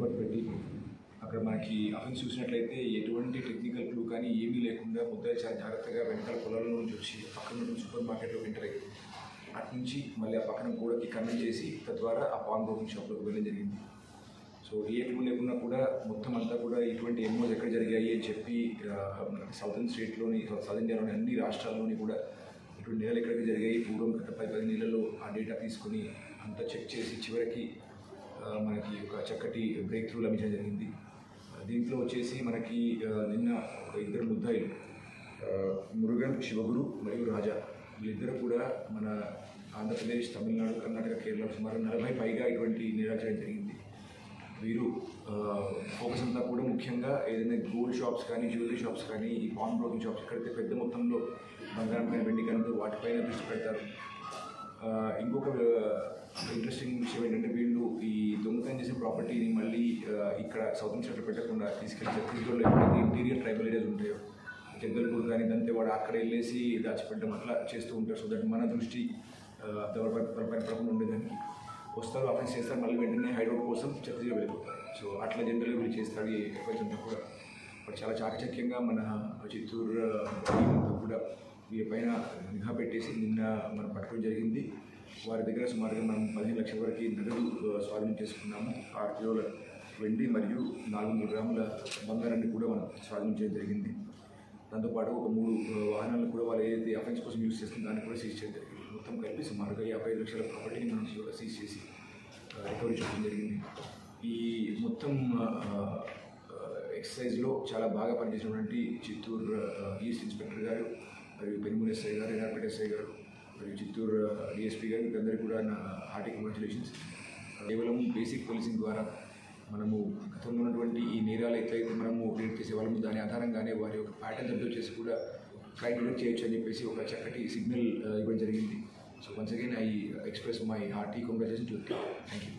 work పెట్టి అక్కడ మనకి అఫెన్స్ చూసినట్లయితే ఎటువంటి టెక్నికల్ క్లూ కానీ ఏమీ లేకుండా ముద్దాయి చాలా జాగ్రత్తగా వెనకాల పొలాల నుంచి వచ్చి పక్కన ఉన్న సూపర్ మార్కెట్లోకి ఎంటర్ అయ్యి అటు నుంచి మళ్ళీ ఆ పక్కన గోడకి కన్నం చేసి తద్వారా ఆ పాన్ బ్రోకింగ్ షాప్లోకి వెళ్ళడం జరిగింది సో ఏ క్లూ లేకున్నా కూడా మొత్తం అంతా కూడా ఇటువంటి ఎమోస్ ఎక్కడ జరిగాయి అని చెప్పి సౌతర్న్ స్టేట్లోని సౌత్ ఇండియాలోని అన్ని రాష్ట్రాల్లోని కూడా ఇటువంటి నేలలు ఎక్కడికి జరిగాయి పూర్వం గత పది పది నెలల్లో ఆ డేటా తీసుకొని అంతా చెక్ చేసి చివరికి ఆ, మనకి ఒక చక్కటి బ్రేక్ త్రూ లభించడం జరిగింది దీంట్లో వచ్చేసి మనకి ఆ, నిన్న ఒక ఇద్దరు ముద్దాయిలు ఆ, మురుగన్ శివగురు మరియు రాజా వీళ్ళిద్దరూ కూడా మన ఆంధ్రప్రదేశ్ తమిళనాడు కర్ణాటక కేరళ సుమారు నలభై పైగా ఇటువంటి నేరాలు చేయడం జరిగింది వీరు ఫోకస్ అంతా కూడా ముఖ్యంగా ఏదైనా గోల్డ్ షాప్స్ కానీ జ్యువెలరీ షాప్స్ కానీ ఈ పాన్ బ్రోకింగ్ షాప్స్ ఎక్కడైతే పెద్ద మొత్తంలో బంగారం పైన వెండి కనుక వాటిపైన దృష్టి పెడతారు ఆ, ఇంకొక ఇంట్రెస్టింగ్ విషయం ఏంటంటే వీళ్ళు ఈ దొంగతనం చేసిన ప్రాపర్టీని మళ్ళీ ఆ, ఇక్కడ సౌత్ సెంటర్ పెట్టకుండా తీసుకెళ్ళి ఛత్తీస్గఢ్లో ఎక్కడైతే ఇంటీరియర్ ట్రైబల్ ఏరియాస్ ఉంటాయో జగ్గల్పూర్ కానీ దంతేవాడ అక్కడ వెళ్ళేసి దాచిపెట్టడం అట్లా చేస్తూ ఉంటారు సో దట్ మన దృష్టి పరపైన పడకుండా ఉండేదానికి వస్తారు ఆఫెన్స్ చేస్తారు మళ్ళీ వెంటనే హైదరాబాద్ కోసం ఛత్తీస్గఢ్ వెళ్ళిపోతారు సో అట్లా జనరల్గా వీళ్ళు చేస్తారు ఈ ఎఫ్ఐస్ అంతా కూడా బట్ చాలా చాకచక్యంగా మన చిత్తూరు టీం అంతా కూడా వీరిపైన నిఘా పెట్టేసి నిన్న మనం పట్టుకోవడం జరిగింది వారి దగ్గర సుమారుగా మనం పదిహేను లక్షల వరకు నగదు ఆ, స్వాధీనం చేసుకున్నాము ఆరు కిలోల వెండి మరియు నాలుగు వందల గ్రాముల బంగారాన్ని కూడా మనం స్వాధీనం చేయడం జరిగింది దాంతోపాటు ఒక మూడు ఆ, వాహనాలను కూడా వాళ్ళు ఏదైతే అఫెన్స్ కోసం యూజ్ చేస్తుందో దాన్ని కూడా సీజ్ చేయడం జరిగింది మొత్తం కలిపి సుమారుగా యాభై ఐదు లక్షల ప్రాపర్టీని మనం సీజ్ చేసి రికవరీ చేయడం జరిగింది ఈ మొత్తం ఎక్సర్సైజ్లో చాలా బాగా పనిచేసినటువంటి చిత్తూరు ఆ, ఈస్ట్ ఇన్స్పెక్టర్ గారు మరియు పెనుమూరి ఎస్ఐ గారు ఎన్ఆర్పేట ఎస్ఐ గారు మరియు చిత్తూరు డిఎస్పీ గారు వీరందరికీ కూడా నా హార్టీ కంగ్రాచులేషన్స్ కేవలం బేసిక్ పోలీసింగ్ ద్వారా మనము గతంలో ఉన్నటువంటి ఈ నేరాలు ఎట్లయితే మనము రీడ్ చేసే వాళ్ళము దాని ఆధారంగానే వారి యొక్క ప్యాటర్న్ అబ్జర్వ్ చేసి కూడా క్రైమ్ రిలీట్ చేయొచ్చు అని చెప్పేసి ఒక చక్కటి సిగ్నల్ ఇవ్వడం జరిగింది so once again I express my hearty congratulation to thank you